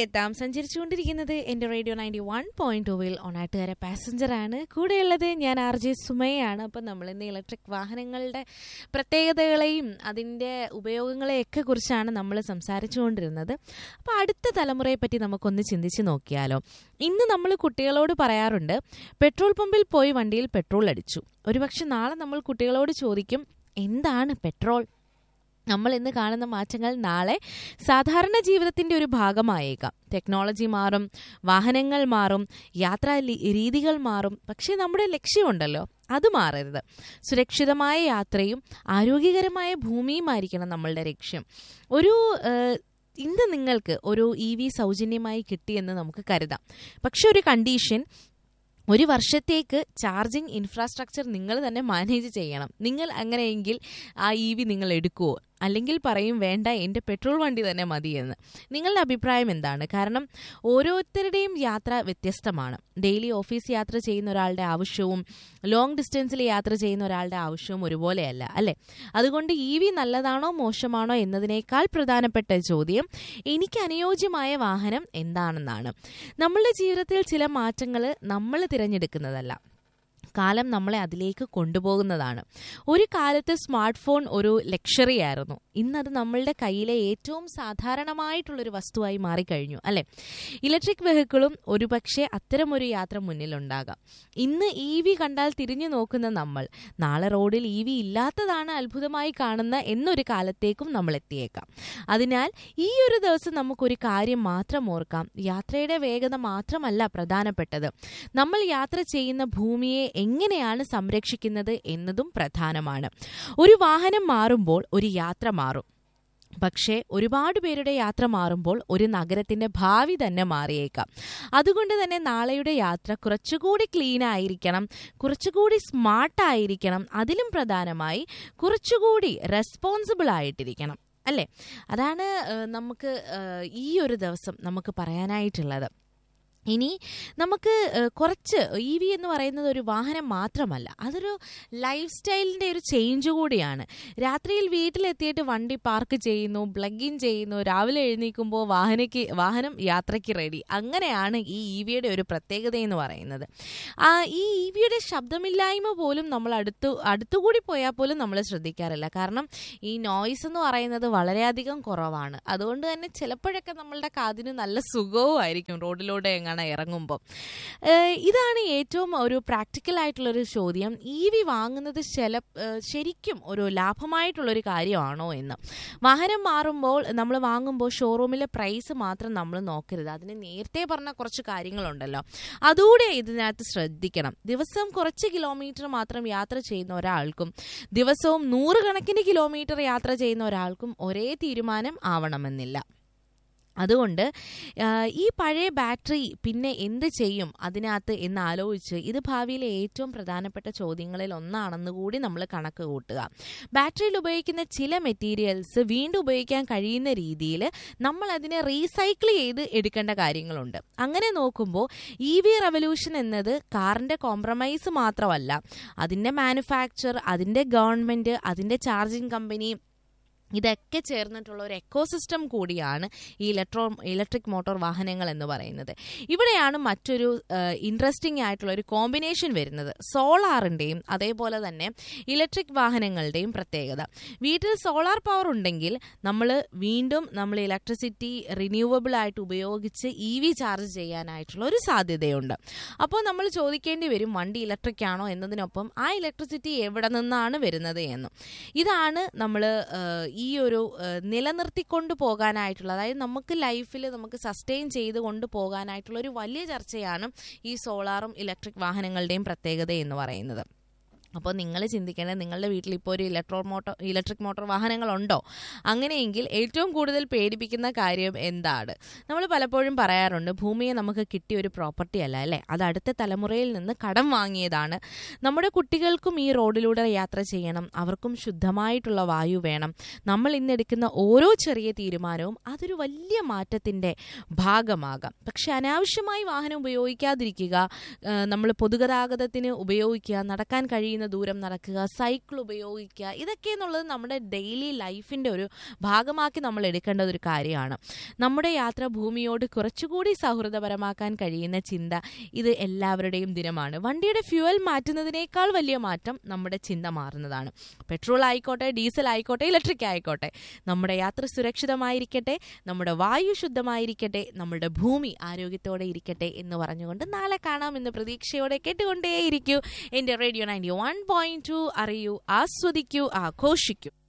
എത്താം സഞ്ചരിച്ചുകൊണ്ടിരിക്കുന്നത് എൻ്റെ radio ninety one point ടൂവിൽ ഓണാട്ടുകാരെ പാസഞ്ചറാണ് കൂടെയുള്ളത് ഞാൻ ആർ ജെ സുമയാണ് അപ്പം നമ്മൾ ഇന്ന് ഇലക്ട്രിക് വാഹനങ്ങളുടെ പ്രത്യേകതകളെയും അതിൻ്റെ ഉപയോഗങ്ങളെയൊക്കെ കുറിച്ചാണ് നമ്മൾ സംസാരിച്ചുകൊണ്ടിരുന്നത് അപ്പോൾ അടുത്ത തലമുറയെ പറ്റി നമുക്കൊന്ന് ചിന്തിച്ച് നോക്കിയാലോ ഇന്ന് നമ്മൾ കുട്ടികളോട് പറയാറുണ്ട് പെട്രോൾ പമ്പിൽ പോയി വണ്ടിയിൽ പെട്രോൾ അടിച്ചു ഒരുപക്ഷെ നാളെ നമ്മൾ കുട്ടികളോട് ചോദിക്കും എന്താണ് പെട്രോൾ നമ്മൾ ഇന്ന് കാണുന്ന മാറ്റങ്ങൾ നാളെ സാധാരണ ജീവിതത്തിന്റെ ഒരു ഭാഗമായേക്കാം ടെക്നോളജി മാറും വാഹനങ്ങൾ മാറും യാത്രാ ലി- രീതികൾ മാറും പക്ഷേ നമ്മുടെ ലക്ഷ്യമുണ്ടല്ലോ അത് മാറരുത് സുരക്ഷിതമായ യാത്രയും ആരോഗ്യകരമായ ഭൂമിയുമായിരിക്കണം നമ്മളുടെ ലക്ഷ്യം ഒരു ഏഹ്, ഇന്ന് നിങ്ങൾക്ക് ഒരു ഇ വി സൗജന്യമായി കിട്ടിയെന്ന് നമുക്ക് കരുതാം പക്ഷെ ഒരു കണ്ടീഷൻ ഒരു വർഷത്തേക്ക് ചാർജിങ് ഇൻഫ്രാസ്ട്രക്ചർ നിങ്ങൾ തന്നെ മാനേജ് ചെയ്യണം നിങ്ങൾ അങ്ങനെയെങ്കിൽ ആ ഇ വി നിങ്ങൾ എടുക്കുമോ അല്ലെങ്കിൽ പറയും വേണ്ട എൻ്റെ പെട്രോൾ വണ്ടി തന്നെ മതിയെന്ന് നിങ്ങളുടെ അഭിപ്രായം എന്താണ് കാരണം ഓരോരുത്തരുടെയും യാത്ര വ്യത്യസ്തമാണ് ഡെയിലി ഓഫീസ് യാത്ര ചെയ്യുന്ന ഒരാളുടെ ആവശ്യവും ലോങ് ഡിസ്റ്റൻസിൽ യാത്ര ചെയ്യുന്ന ഒരാളുടെ ആവശ്യവും ഒരുപോലെയല്ല അല്ലേ അതുകൊണ്ട് ഇ വി നല്ലതാണോ മോശമാണോ എന്നതിനേക്കാൾ പ്രധാനപ്പെട്ട ചോദ്യം എനിക്ക് അനുയോജ്യമായ വാഹനം എന്താണെന്നാണ് നമ്മളുടെ ജീവിതത്തിൽ ചില മാറ്റങ്ങൾ നമ്മൾ തിരഞ്ഞെടുക്കുന്നതല്ല കാലം നമ്മളെ അതിലേക്ക് കൊണ്ടുപോകുന്നതാണ് ഒരു കാലത്ത് സ്മാർട്ട് ഫോൺ ഒരു ലക്ഷറി ആയിരുന്നു ഇന്നത് നമ്മളുടെ കയ്യിലെ ഏറ്റവും സാധാരണമായിട്ടുള്ളൊരു വസ്തുവായി മാറിക്കഴിഞ്ഞു അല്ലെ ഇലക്ട്രിക് വെഹിക്കിളും ഒരുപക്ഷെ അത്തരമൊരു യാത്ര മുന്നിലുണ്ടാകാം ഇന്ന് ഇ വി കണ്ടാൽ തിരിഞ്ഞു നോക്കുന്ന നമ്മൾ നാളെ റോഡിൽ ഇ വി ഇല്ലാത്തതാണ് അത്ഭുതമായി കാണുന്ന എന്നൊരു കാലത്തേക്കും നമ്മൾ എത്തിയേക്കാം അതിനാൽ ഈ ഒരു ദിവസം നമുക്കൊരു കാര്യം മാത്രം ഓർക്കാം യാത്രയുടെ വേഗത മാത്രമല്ല പ്രധാനപ്പെട്ടത് നമ്മൾ യാത്ര ചെയ്യുന്ന ഭൂമിയെ എങ്ങനെയാണ് സംരക്ഷിക്കുന്നത് എന്നതും പ്രധാനമാണ് ഒരു വാഹനം മാറുമ്പോൾ ഒരു യാത്ര മാറും പക്ഷേ ഒരുപാട് പേരുടെ യാത്ര മാറുമ്പോൾ ഒരു നഗരത്തിന്റെ ഭാവി തന്നെ മാറിയേക്കാം അതുകൊണ്ട് തന്നെ നാളെയുടെ യാത്ര കുറച്ചുകൂടി ക്ലീൻ ആയിരിക്കണം കുറച്ചുകൂടി സ്മാർട്ട് ആയിരിക്കണം അതിലും പ്രധാനമായി കുറച്ചുകൂടി റെസ്പോൺസിബിൾ ആയിട്ടിരിക്കണം അല്ലേ അതാണ് ഏഹ്, നമുക്ക് ഏഹ്, ഈ ഒരു ദിവസം നമുക്ക് പറയാനായിട്ടുള്ളത് ഇനി നമുക്ക് ഏഹ്, കുറച്ച് ഇ വി എന്ന് പറയുന്നത് ഒരു വാഹനം മാത്രമല്ല അതൊരു ലൈഫ് സ്റ്റൈലിൻ്റെ ഒരു ചേഞ്ച് കൂടിയാണ് രാത്രിയിൽ വീട്ടിലെത്തിയിട്ട് വണ്ടി പാർക്ക് ചെയ്യുന്നു പ്ലഗ് ഇൻ ചെയ്യുന്നു രാവിലെ എഴുന്നേൽക്കുമ്പോൾ വാഹനയ്ക്ക് വാഹനം യാത്രയ്ക്ക് റെഡി അങ്ങനെയാണ് ഈ ഇ വിയുടെ ഒരു പ്രത്യേകത എന്ന് പറയുന്നത് ആ, ഈ ഇ വിയുടെ ശബ്ദമില്ലായ്മ പോലും നമ്മൾ അടുത്തു അടുത്തുകൂടി പോയാൽ പോലും നമ്മൾ ശ്രദ്ധിക്കാറില്ല കാരണം ഈ നോയ്സ് എന്ന് പറയുന്നത് വളരെയധികം കുറവാണ് അതുകൊണ്ട് തന്നെ ചിലപ്പോഴൊക്കെ നമ്മളുടെ കാതിന് നല്ല സുഖവും ആയിരിക്കും റോഡിലൂടെ എങ്ങനെ ഇറങ്ങുമ്പോൾ ഏഹ് ഇതാണ് ഏറ്റവും ഒരു പ്രാക്ടിക്കൽ ആയിട്ടുള്ളൊരു ചോദ്യം ഇ വി വാങ്ങുന്നത് ചില ഏഹ് ശരിക്കും ഒരു ലാഭമായിട്ടുള്ളൊരു കാര്യമാണോ എന്ന് വാഹനം മാറുമ്പോൾ നമ്മൾ വാങ്ങുമ്പോൾ ഷോറൂമിലെ പ്രൈസ് മാത്രം നമ്മൾ നോക്കരുത് അതിന് നേരത്തെ പറഞ്ഞ കുറച്ച് കാര്യങ്ങളുണ്ടല്ലോ അതുകൂടെ ഇതിനകത്ത് ശ്രദ്ധിക്കണം ദിവസം കുറച്ച് കിലോമീറ്റർ മാത്രം യാത്ര ചെയ്യുന്ന ഒരാൾക്കും ദിവസവും നൂറുകണക്കിന് കിലോമീറ്റർ യാത്ര ചെയ്യുന്ന ഒരാൾക്കും ഒരേ തീരുമാനം ആവണമെന്നില്ല അതുകൊണ്ട് ആ, ഈ പഴയ ബാറ്ററി പിന്നെ എന്ത് ചെയ്യും അതിനകത്ത് എന്ന് ആലോചിച്ച് ഇത് ഭാവിയിലെ ഏറ്റവും പ്രധാനപ്പെട്ട ചോദ്യങ്ങളിൽ ഒന്നാണെന്ന് കൂടി നമ്മൾ കണക്ക് കൂട്ടുക ബാറ്ററിയിൽ ഉപയോഗിക്കുന്ന ചില മെറ്റീരിയൽസ് വീണ്ടും ഉപയോഗിക്കാൻ കഴിയുന്ന രീതിയിൽ നമ്മൾ അതിനെ റീസൈക്കിൾ ചെയ്ത് എടുക്കേണ്ട കാര്യങ്ങളുണ്ട് അങ്ങനെ നോക്കുമ്പോൾ ഇ വി റവല്യൂഷൻ എന്നത് കാറിൻ്റെ കോംപ്രമൈസ് മാത്രമല്ല അതിൻ്റെ മാനുഫാക്ചർ അതിൻ്റെ ഗവൺമെൻറ് അതിൻ്റെ ചാർജിങ് കമ്പനി ഇതൊക്കെ ചേർന്നിട്ടുള്ള ഒരു എക്കോസിസ്റ്റം കൂടിയാണ് ഈ ഇലക്ട്രോ ഇലക്ട്രിക് മോട്ടോർ വാഹനങ്ങൾ എന്ന് പറയുന്നത് ഇവിടെയാണ് മറ്റൊരു ഇൻട്രസ്റ്റിംഗ് ആയിട്ടുള്ള ഒരു കോമ്പിനേഷൻ വരുന്നത് സോളാറിൻ്റെയും അതേപോലെ തന്നെ ഇലക്ട്രിക് വാഹനങ്ങളുടെയും പ്രത്യേകത വീട്ടിൽ സോളാർ പവർ ഉണ്ടെങ്കിൽ നമ്മൾ വീണ്ടും നമ്മൾ ഇലക്ട്രിസിറ്റി റിന്യൂവബിൾ ആയിട്ട് ഉപയോഗിച്ച് ഇ വി ചാർജ് ചെയ്യാനായിട്ടുള്ള ഒരു സാധ്യതയുണ്ട് അപ്പോൾ നമ്മൾ ചോദിക്കേണ്ടി വരും വണ്ടി ഇലക്ട്രിക് ആണോ എന്നതിനൊപ്പം ആ ഇലക്ട്രിസിറ്റി എവിടെ നിന്നാണ് വരുന്നത് എന്നും ഇതാണ് നമ്മൾ ഈ ഒരു ഏഹ്, നിലനിർത്തിക്കൊണ്ട് പോകാനായിട്ടുള്ള അതായത് നമുക്ക് ലൈഫിൽ നമുക്ക് സസ്റ്റെയിൻ ചെയ്ത് കൊണ്ട് പോകാനായിട്ടുള്ള ഒരു വലിയ ചർച്ചയാണ് ഈ സോളാറും ഇലക്ട്രിക് വാഹനങ്ങളുടെയും പ്രത്യേകത എന്ന് പറയുന്നത് അപ്പോൾ നിങ്ങൾ ചിന്തിക്കേണ്ടത് നിങ്ങളുടെ വീട്ടിൽ ഇപ്പോൾ ഒരു ഇലക്ട്രോ മോട്ടോർ ഇലക്ട്രിക് മോട്ടോർ വാഹനങ്ങളുണ്ടോ അങ്ങനെയെങ്കിൽ ഏറ്റവും കൂടുതൽ പേടിപ്പിക്കുന്ന കാര്യം എന്താണ് നമ്മൾ പലപ്പോഴും പറയാറുണ്ട് ഭൂമിയെ നമുക്ക് കിട്ടിയ ഒരു പ്രോപ്പർട്ടി അല്ല അല്ലേ അത് അടുത്ത തലമുറയിൽ നിന്ന് കടം വാങ്ങിയതാണ് നമ്മുടെ കുട്ടികൾക്കും ഈ റോഡിലൂടെ യാത്ര ചെയ്യണം അവർക്കും ശുദ്ധമായിട്ടുള്ള വായു വേണം നമ്മൾ ഇന്നെടുക്കുന്ന ഓരോ ചെറിയ തീരുമാനവും അതൊരു വലിയ മാറ്റത്തിൻ്റെ ഭാഗമാകാം പക്ഷെ അനാവശ്യമായി വാഹനം ഉപയോഗിക്കാതിരിക്കുക നമ്മൾ പൊതുഗതാഗതത്തിന് ഉപയോഗിക്കുക നടക്കാൻ കഴിയുന്ന കഴിയുന്ന ദൂരം നടക്കുക സൈക്കിൾ ഉപയോഗിക്കുക ഇതൊക്കെ എന്നുള്ളത് നമ്മുടെ ഡെയിലി ലൈഫിൻ്റെ ഒരു ഭാഗമാക്കി നമ്മൾ എടുക്കേണ്ട ഒരു കാര്യമാണ് നമ്മുടെ യാത്ര ഭൂമിയോട് കുറച്ചുകൂടി സൗഹൃദപരമാക്കാൻ കഴിയുന്ന ചിന്ത ഇത് എല്ലാവരുടെയും ദിനമാണ് വണ്ടിയുടെ ഫ്യൂവൽ മാറ്റുന്നതിനേക്കാൾ വലിയ മാറ്റം നമ്മുടെ ചിന്ത മാറുന്നതാണ് പെട്രോൾ ആയിക്കോട്ടെ ഡീസൽ ആയിക്കോട്ടെ ഇലക്ട്രിക് ആയിക്കോട്ടെ നമ്മുടെ യാത്ര സുരക്ഷിതമായിരിക്കട്ടെ നമ്മുടെ വായു ശുദ്ധമായിരിക്കട്ടെ നമ്മുടെ ഭൂമി ആരോഗ്യത്തോടെ ഇരിക്കട്ടെ എന്ന് പറഞ്ഞുകൊണ്ട് നാളെ കാണാം എന്ന് പ്രതീക്ഷയോടെ കേട്ടുകൊണ്ടേയിരിക്കൂ എൻ്റെ radio ninety one point two അറിയൂ ആസ്വദിക്കൂ ആഘോഷിക്കൂ